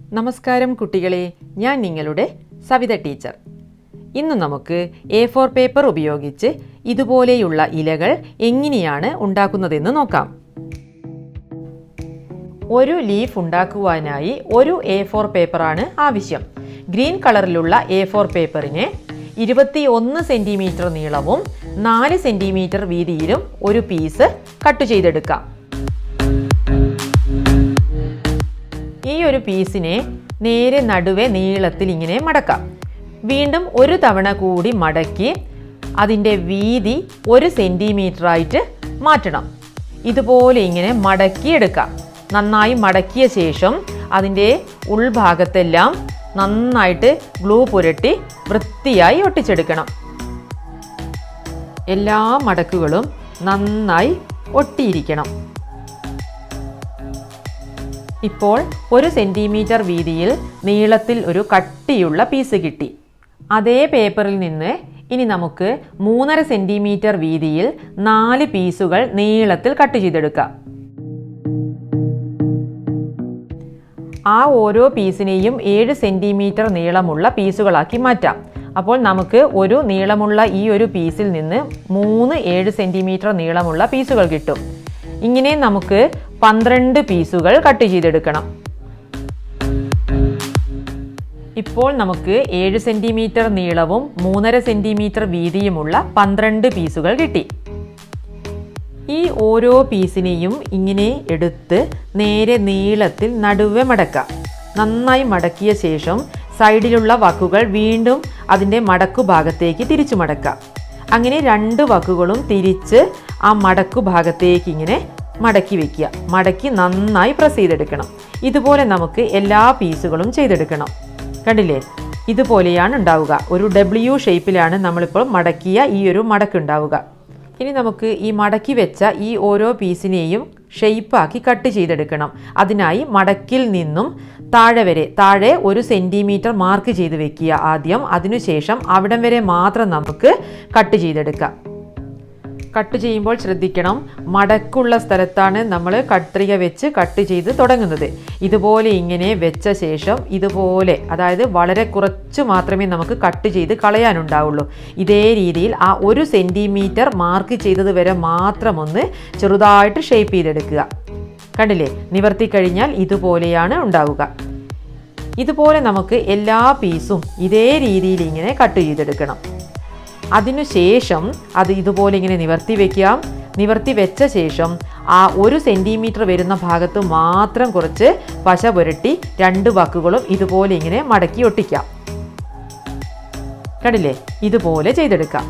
നമസ്കാരം കുട്ടികളെ ഞാൻ നിങ്ങളുടെ സവിത ടീച്ചർ ഇന്ന് നമുക്ക് എ ഫോർ പേപ്പർ ഉപയോഗിച്ച് ഇതുപോലെയുള്ള ഇലകൾ എങ്ങനെയാണ് ഉണ്ടാക്കുന്നതെന്ന് നോക്കാം ഒരു ലീഫ് ഉണ്ടാക്കുവാനായി ഒരു എ ഫോർ പേപ്പറാണ് ആവശ്യം ഗ്രീൻ കളറിലുള്ള എ ഫോർ പേപ്പറിന് ഇരുപത്തി ഒന്ന് സെൻറ്റിമീറ്റർ നീളവും നാല് സെൻറ്റിമീറ്റർ വീതിയിലും ഒരു പീസ് കട്ട് ചെയ്തെടുക്കാം ഈ ഒരു പീസിനെ നേരെ നടുവെ നീളത്തിൽ ഇങ്ങനെ മടക്കാം വീണ്ടും ഒരു തവണ കൂടി മടക്കി അതിൻ്റെ വീതി ഒരു സെൻറ്റിമീറ്ററായിട്ട് മാറ്റണം ഇതുപോലെ ഇങ്ങനെ മടക്കിയെടുക്കാം നന്നായി മടക്കിയ ശേഷം അതിൻ്റെ ഉൾഭാഗത്തെല്ലാം നന്നായിട്ട് ഗ്ലൂ പുരട്ടി വൃത്തിയായി ഒട്ടിച്ചെടുക്കണം എല്ലാ മടക്കുകളും നന്നായി ഒട്ടിയിരിക്കണം ഇപ്പോൾ ഒരു സെൻറ്റിമീറ്റർ വീതിയിൽ നീളത്തിൽ ഒരു കട്ടിയുള്ള പീസ് കിട്ടി അതേ പേപ്പറിൽ നിന്ന് ഇനി നമുക്ക് മൂന്നര സെൻറ്റിമീറ്റർ വീതിയിൽ നാല് പീസുകൾ നീളത്തിൽ കട്ട് ചെയ്തെടുക്കാം ആ ഓരോ പീസിനെയും ഏഴ് സെൻറ്റിമീറ്റർ നീളമുള്ള പീസുകളാക്കി മാറ്റാം അപ്പോൾ നമുക്ക് ഒരു നീളമുള്ള ഈ ഒരു പീസിൽ നിന്ന് മൂന്ന് ഏഴ് സെൻറ്റിമീറ്റർ നീളമുള്ള പീസുകൾ കിട്ടും ഇങ്ങനെ നമുക്ക് പന്ത്രണ്ട് പീസുകൾ കട്ട് ചെയ്തെടുക്കണം ഇപ്പോൾ നമുക്ക് ഏഴ് സെൻറ്റിമീറ്റർ നീളവും മൂന്നര സെൻറ്റിമീറ്റർ വീതിയുമുള്ള പന്ത്രണ്ട് പീസുകൾ കിട്ടി ഈ ഓരോ പീസിനെയും ഇങ്ങനെ എടുത്ത് നേരെ നീളത്തിൽ നടുവെ മടക്കാം നന്നായി മടക്കിയ ശേഷം സൈഡിലുള്ള വക്കുകൾ വീണ്ടും അതിൻ്റെ മടക്കു ഭാഗത്തേക്ക് തിരിച്ചു മടക്കാം അങ്ങനെ രണ്ട് വക്കുകളും തിരിച്ച് ആ മടക്കു ഭാഗത്തേക്ക് ഇങ്ങനെ മടക്കി വെക്കുക മടക്കി നന്നായി പ്രസ് ചെയ്തെടുക്കണം ഇതുപോലെ നമുക്ക് എല്ലാ പീസുകളും ചെയ്തെടുക്കണം കണ്ടില്ലേ ഇതുപോലെയാണ് ഉണ്ടാവുക ഒരു ഡബ്ല്യു ഷേപ്പിലാണ് നമ്മളിപ്പോൾ മടക്കിയ ഈ ഒരു മടക്ക് ഉണ്ടാവുക ഇനി നമുക്ക് ഈ മടക്കി വെച്ച ഈ ഓരോ പീസിനെയും ഷെയ്പ്പാക്കി കട്ട് ചെയ്തെടുക്കണം അതിനായി മടക്കിൽ നിന്നും താഴെ വരെ താഴെ ഒരു സെൻറ്റിമീറ്റർ മാർക്ക് ചെയ്ത് വെക്കുക ആദ്യം അതിനുശേഷം അവിടം വരെ മാത്രം നമുക്ക് കട്ട് ചെയ്തെടുക്കാം കട്ട് ചെയ്യുമ്പോൾ ശ്രദ്ധിക്കണം മടക്കുള്ള സ്ഥലത്താണ് നമ്മൾ കത്രിക വെച്ച് കട്ട് ചെയ്ത് തുടങ്ങുന്നത് ഇതുപോലെ ഇങ്ങനെ വെച്ച ശേഷം ഇതുപോലെ അതായത് വളരെ കുറച്ച് മാത്രമേ നമുക്ക് കട്ട് ചെയ്ത് കളയാനുണ്ടാവുള്ളൂ ഇതേ രീതിയിൽ ആ ഒരു സെൻറ്റിമീറ്റർ മാർക്ക് ചെയ്തത് വരെ മാത്രം ഒന്ന് ചെറുതായിട്ട് ഷേപ്പ് ചെയ്തെടുക്കുക കണ്ടില്ലേ നിവർത്തി കഴിഞ്ഞാൽ ഇതുപോലെയാണ് ഉണ്ടാവുക ഇതുപോലെ നമുക്ക് എല്ലാ പീസും ഇതേ രീതിയിൽ ഇങ്ങനെ കട്ട് ചെയ്തെടുക്കണം അതിനുശേഷം അത് ഇതുപോലെ ഇങ്ങനെ നിവർത്തി വെക്കാം നിവർത്തി വെച്ച ശേഷം ആ ഒരു സെൻറ്റിമീറ്റർ വരുന്ന ഭാഗത്ത് മാത്രം കുറച്ച് പശ പുരട്ടി രണ്ട് വാക്കുകളും ഇതുപോലെ ഇങ്ങനെ മടക്കി ഒട്ടിക്കാം കണ്ടില്ലേ ഇതുപോലെ ചെയ്തെടുക്കാം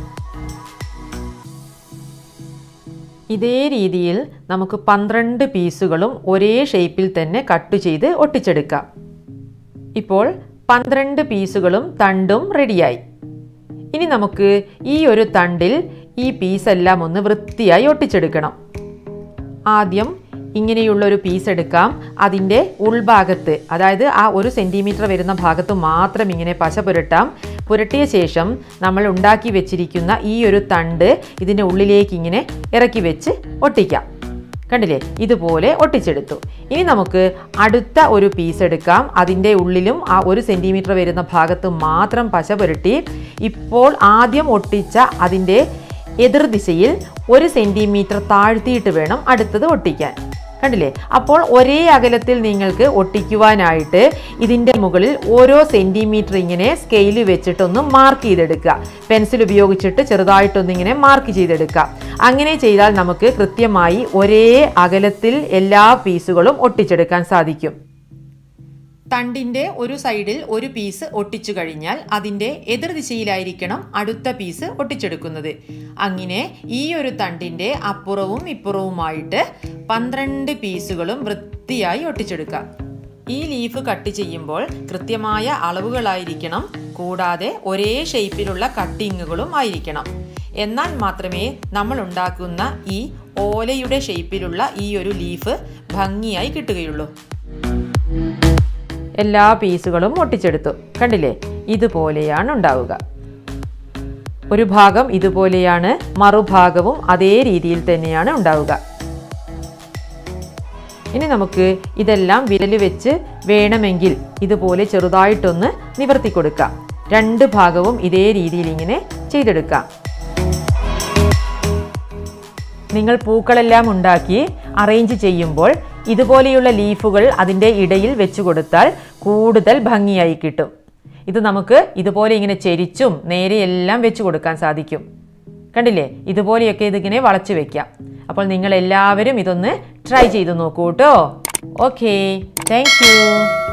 ഇതേ രീതിയിൽ നമുക്ക് പന്ത്രണ്ട് പീസുകളും ഒരേ ഷേപ്പിൽ തന്നെ കട്ട് ചെയ്ത് ഒട്ടിച്ചെടുക്കാം ഇപ്പോൾ പന്ത്രണ്ട് പീസുകളും തണ്ടും റെഡിയായി ഇനി നമുക്ക് ഈ ഒരു തണ്ടിൽ ഈ പീസെല്ലാം ഒന്ന് വൃത്തിയായി ഒട്ടിച്ചെടുക്കണം ആദ്യം ഇങ്ങനെയുള്ള ഒരു പീസ് എടുക്കാം അതിൻ്റെ ഉൾഭാഗത്ത് അതായത് ആ ഒരു സെൻറ്റിമീറ്റർ വരുന്ന ഭാഗത്ത് മാത്രം ഇങ്ങനെ പശ പുരട്ടാം പുരട്ടിയ ശേഷം നമ്മൾ ഉണ്ടാക്കി വെച്ചിരിക്കുന്ന ഈ ഒരു തണ്ട് ഇതിൻ്റെ ഉള്ളിലേക്ക് ഇങ്ങനെ ഇറക്കി വെച്ച് ഒട്ടിക്കാം കണ്ടില്ലേ ഇതുപോലെ ഒട്ടിച്ചെടുത്തു ഇനി നമുക്ക് അടുത്ത ഒരു പീസ് എടുക്കാം അതിൻ്റെ ഉള്ളിലും ആ ഒരു സെൻറ്റിമീറ്റർ വരുന്ന ഭാഗത്ത് മാത്രം പശ പുരട്ടി ഇപ്പോൾ ആദ്യം ഒട്ടിച്ച അതിൻ്റെ എതിർദിശയിൽ ഒരു സെൻറ്റിമീറ്റർ താഴ്ത്തിയിട്ട് വേണം അടുത്തത് ഒട്ടിക്കാൻ കണ്ടില്ലേ അപ്പോൾ ഒരേ അകലത്തിൽ നിങ്ങൾക്ക് ഒട്ടിക്കുവാനായിട്ട് ഇതിൻ്റെ മുകളിൽ ഓരോ സെൻറ്റിമീറ്റർ ഇങ്ങനെ സ്കെയിൽ വെച്ചിട്ടൊന്ന് മാർക്ക് ചെയ്തെടുക്കുക പെൻസിൽ ഉപയോഗിച്ചിട്ട് ചെറുതായിട്ടൊന്ന് ഇങ്ങനെ മാർക്ക് ചെയ്തെടുക്കുക അങ്ങനെ ചെയ്താൽ നമുക്ക് കൃത്യമായി ഒരേ അകലത്തിൽ എല്ലാ പീസുകളും ഒട്ടിച്ചെടുക്കാൻ സാധിക്കും തണ്ടിൻ്റെ ഒരു സൈഡിൽ ഒരു പീസ് ഒട്ടിച്ചു കഴിഞ്ഞാൽ അതിൻ്റെ എതിർദിശയിലായിരിക്കണം അടുത്ത പീസ് ഒട്ടിച്ചെടുക്കുന്നത് അങ്ങനെ ഈ ഒരു തണ്ടിൻ്റെ അപ്പുറവും ഇപ്പുറവുമായിട്ട് പന്ത്രണ്ട് പീസുകളും വൃത്തിയായി ഒട്ടിച്ചെടുക്കാം ഈ ലീഫ് കട്ട് ചെയ്യുമ്പോൾ കൃത്യമായ അളവുകളായിരിക്കണം കൂടാതെ ഒരേ ഷേപ്പിലുള്ള കട്ടിങ്ങുകളും ആയിരിക്കണം എന്നാൽ മാത്രമേ നമ്മൾ ഉണ്ടാക്കുന്ന ഈ ഓലയുടെ ഷേപ്പിലുള്ള ഈ ഒരു ലീഫ് ഭംഗിയായി കിട്ടുകയുള്ളൂ എല്ലാ പീസുകളും ഒട്ടിച്ചെടുത്തു കണ്ടില്ലേ ഇതുപോലെയാണ് ഉണ്ടാവുക ഒരു ഭാഗം ഇതുപോലെയാണ് മറുഭാഗവും അതേ രീതിയിൽ തന്നെയാണ് ഉണ്ടാവുക ഇനി നമുക്ക് ഇതെല്ലാം വിരൽ വെച്ച് വേണമെങ്കിൽ ഇതുപോലെ ചെറുതായിട്ടൊന്ന് നിവർത്തി കൊടുക്കാം രണ്ട് ഭാഗവും ഇതേ രീതിയിൽ ഇങ്ങനെ ചെയ്തെടുക്കാം നിങ്ങൾ പൂക്കളെല്ലാം ഉണ്ടാക്കി അറേഞ്ച് ചെയ്യുമ്പോൾ ഇതുപോലെയുള്ള ലീഫുകൾ അതിൻ്റെ ഇടയിൽ വെച്ച് കൊടുത്താൽ കൂടുതൽ ഭംഗിയായി കിട്ടും ഇത് നമുക്ക് ഇതുപോലെ ഇങ്ങനെ ചെരിച്ചും നേരെയെല്ലാം വെച്ച് കൊടുക്കാൻ സാധിക്കും കണ്ടില്ലേ ഇതുപോലെയൊക്കെ ഇതിങ്ങനെ വളച്ചു വെക്കാം അപ്പോൾ നിങ്ങൾ എല്ലാവരും ഇതൊന്ന് ട്രൈ ചെയ്ത് നോക്കൂ കേട്ടോ ഓക്കെ താങ്ക് യു